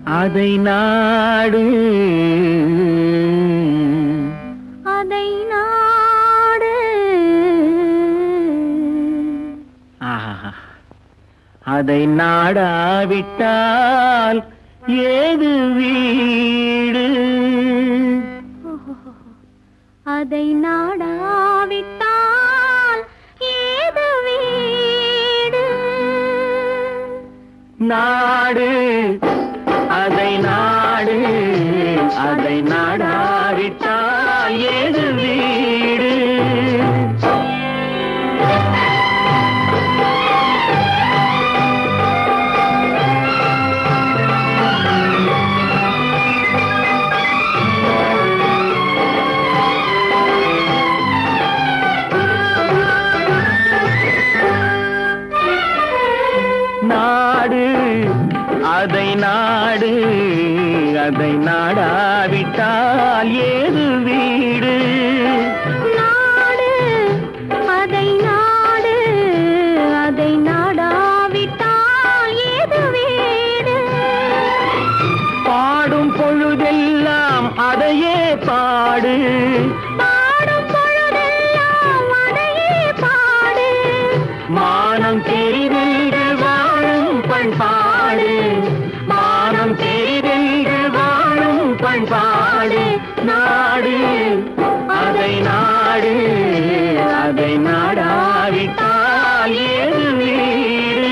அதை நாடு அதை நாடு ஆஹா. அதை நாடாவிட்டால் ஏது வீடு அதை நாடாவிட்டால் ஏது வீடு நாடு அதை நாடு அதை நாடாவிட்டால் ஏது வீடு நாடு அதை நாடு அதை நாடாவிட்டால் ஏது வீடு நாடு அதை நாடு அதை நாடாவிட்டால் ஏது வீடு பாடும் பொழுதெல்லாம் அதையே பாடு பாடும் பொழுதெல்லாம் அதையே பாடு மானம் தெரிதென்று வாழும் பண்பாடு மானம் தெரிதென்று வாழும் பண்பாடு நாடு அதை நாடு அதை நாடாவிட்டால் ஏது வீடு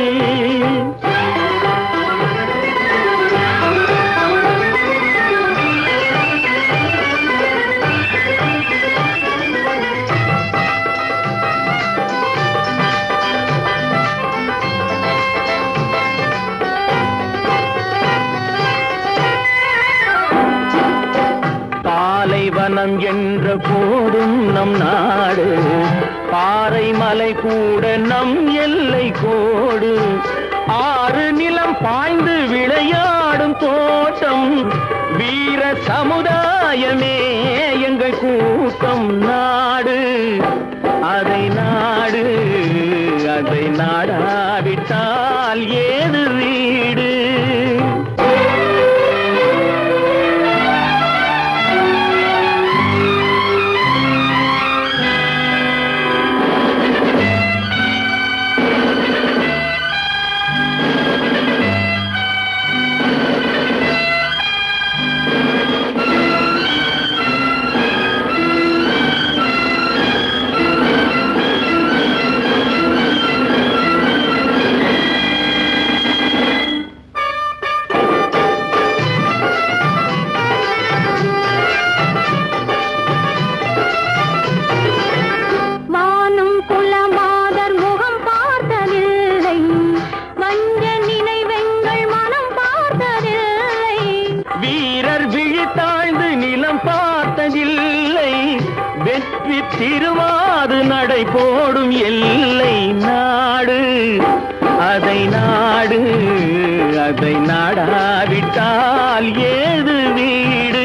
பாலைவனம் என்ற போதும் நம் நாடு பாறை மலை கூட நம் எல்லை கோடு ஆறு நிலம் பாய்ந்து விளையாடும் தோட்டம் வீர சமுதாயமே எங்கள் கூட்டம் நாடு அதை நாடு அதை நாடாவிட்டால் ஏது வீடு வானம் குலமாதர் முகம் பார்த்ததில்லை வஞ்ச நினைவெங்கள் மனம் பார்த்ததில்லை வீரர் விழித்தாழ்ந்து நிலம் பார்த்ததில்லை வெற்றி திருவாது நடை போடும் எல்லை நாடு அதை நாடு அதை நாடாவிட்டால் ஏது வீடு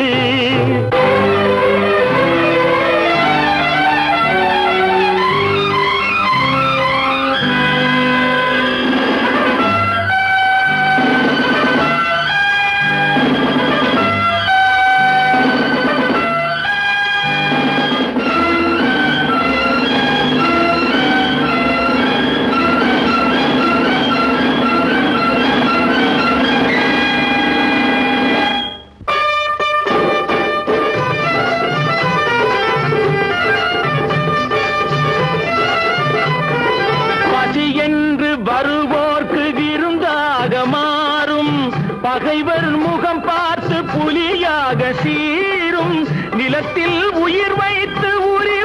பசி என்று வருவோர்க்கு விருந்தாக மாறும் பகைவர் முகம் பார்த்து புலியாக சீரும் நிலத்தில் உயிர் வைத்து உரி